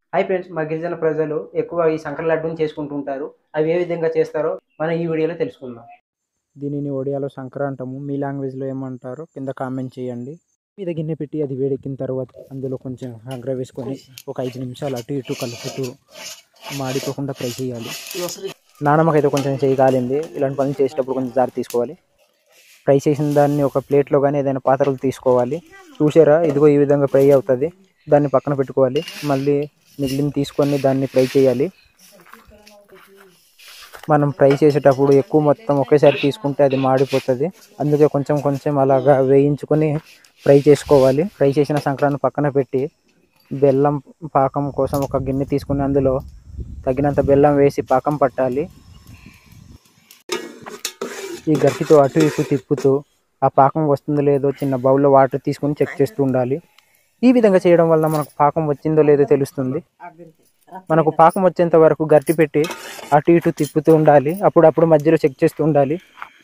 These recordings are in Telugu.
హాయ్ ఫ్రెండ్స్ మా గిరిజన ప్రజలు ఎక్కువ ఈ సంకర లడ్డూని చేసుకుంటూ ఉంటారు అవి ఏ విధంగా చేస్తారో మనం ఈ వీడియోలో తెలుసుకుందాం దీనిని ఒడియాలో సంక్ర అంటాము మీ లాంగ్వేజ్లో ఏమంటారో కింద కామెంట్ చేయండి మీద గిన్నె పెట్టి అది వేడెక్కిన తర్వాత అందులో కొంచెం సంక్ర వేసుకొని ఒక ఐదు నిమిషాలు అటు ఇటు కలుపుతూ మాడిపోకుండా ఫ్రై చేయాలి నానమ్మకైతే కొంచెం చేయి కాలింది ఇలాంటి పనులు చేసేటప్పుడు కొంచెం జారి తీసుకోవాలి ఫ్రై చేసిన దాన్ని ఒక ప్లేట్లో కానీ ఏదైనా పాత్రలు తీసుకోవాలి చూసారా ఇదిగో ఈ విధంగా ఫ్రై అవుతుంది దాన్ని పక్కన పెట్టుకోవాలి మళ్ళీ మిగిలిన తీసుకొని దాన్ని ఫ్రై చేయాలి మనం ఫ్రై చేసేటప్పుడు ఎక్కువ మొత్తం ఒకేసారి తీసుకుంటే అది మాడిపోతుంది అందుకే కొంచెం కొంచెం అలాగా వేయించుకొని ఫ్రై చేసుకోవాలి ఫ్రై చేసిన సంక్రాంతి పక్కన పెట్టి బెల్లం పాకం కోసం ఒక గిన్నె తీసుకుని అందులో తగినంత బెల్లం వేసి పాకం పట్టాలి ఈ గట్టితో అటు ఇటు తిప్పుతూ ఆ పాకం వస్తుందో లేదో చిన్న బౌల్లో వాటర్ తీసుకొని చెక్ చేస్తూ ఉండాలి ఈ విధంగా చేయడం వల్ల మనకు పాకం వచ్చిందో లేదో తెలుస్తుంది మనకు పాకం వచ్చేంత వరకు గట్టి పెట్టి అటు ఇటు తిప్పుతూ ఉండాలి అప్పుడప్పుడు మధ్యలో చెక్ చేస్తూ ఉండాలి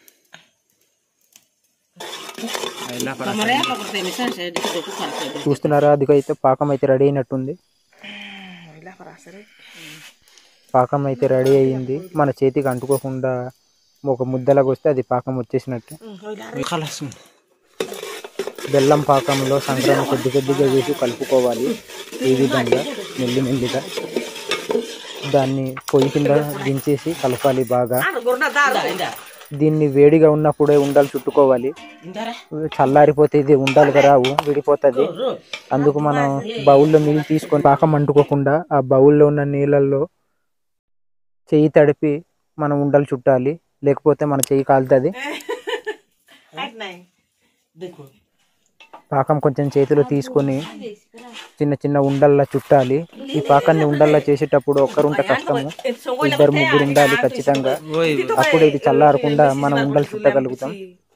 చూస్తున్నారా అదికైతే పాకం అయితే రెడీ అయినట్టుంది పాకం అయితే రెడీ అయ్యింది మన చేతికి అంటుకోకుండా ఒక ముద్దలాగా వస్తే అది పాకం వచ్చేసినట్టు బెల్లం పాకంలో సంక్రమణ కొద్ది కొద్దిగా వేసి కలుపుకోవాలి ఈ విధంగా మెల్లి మెల్లిగా దాన్ని పొయ్యి కింద దించేసి కలపాలి బాగా దీన్ని వేడిగా ఉన్నప్పుడే ఉండాలి చుట్టుకోవాలి చల్లారిపోతే ఇది ఉండాలిగా రావు విడిపోతుంది అందుకు మనం బౌల్లో నీళ్ళు తీసుకొని పాకం అంటుకోకుండా ఆ బౌల్లో ఉన్న నీళ్ళల్లో చెయ్యి తడిపి మనం ఉండలు చుట్టాలి లేకపోతే మన చెయ్యి కాలుతుంది పాకం కొంచెం చేతిలో తీసుకొని చిన్న చిన్న ఉండల్లా చుట్టాలి ఈ పాకాన్ని ఉండల్లా చేసేటప్పుడు ఒక్కరుంట కష్టము ఇద్దరు ముగ్గురు ఉండాలి ఖచ్చితంగా అప్పుడు ఇది చల్లారకుండా మనం ఉండలు చుట్టగలుగుతాం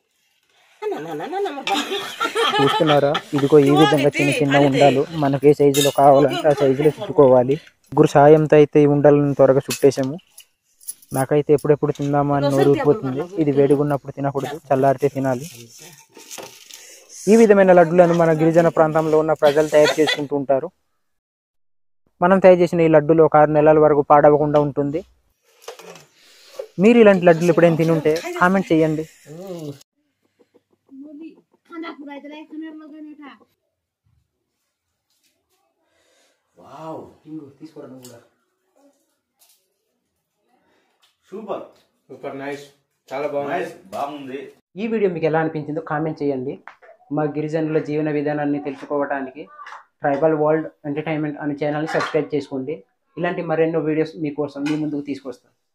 చూస్తున్నారా ఇదిగో ఈ విధంగా చిన్న చిన్న ఉండాలు మనకి ఏ సైజులో కావాలంటే ఆ సైజులో చుట్టుకోవాలి ముగ్గురు సాయంతో అయితే ఈ ఉండలను త్వరగా చుట్టేసాము నాకైతే ఎప్పుడెప్పుడు తిందామా అని నోరు ఊరిపోతుంది ఇది వేడిగా ఉన్నప్పుడు తినకూడదు చల్లారితే తినాలి ఈ విధమైన లడ్డులను మన గిరిజన ప్రాంతంలో ఉన్న ప్రజలు తయారు చేసుకుంటూ ఉంటారు మనం తయారు చేసిన ఈ లడ్డులు ఒక ఆరు నెలల వరకు పాడవకుండా ఉంటుంది మీరు ఇలాంటి లడ్డులు ఎప్పుడైనా తినుంటే కామెంట్ చేయండి సూపర్ సూపర్ నైస్ చాలా బాగుంది నైస్ బాగుంది ఈ వీడియో మీకు ఎలా అనిపించిందో కామెంట్ చేయండి మా గిరిజనుల జీవన విధానాన్ని తెలుసుకోవడానికి ట్రైబల్ వరల్డ్ ఎంటర్టైన్మెంట్ అనే ఛానల్ని సబ్స్క్రైబ్ చేసుకోండి ఇలాంటి మరెన్నో వీడియోస్ మీకోసం మీ ముందుకు తీసుకొస్తాను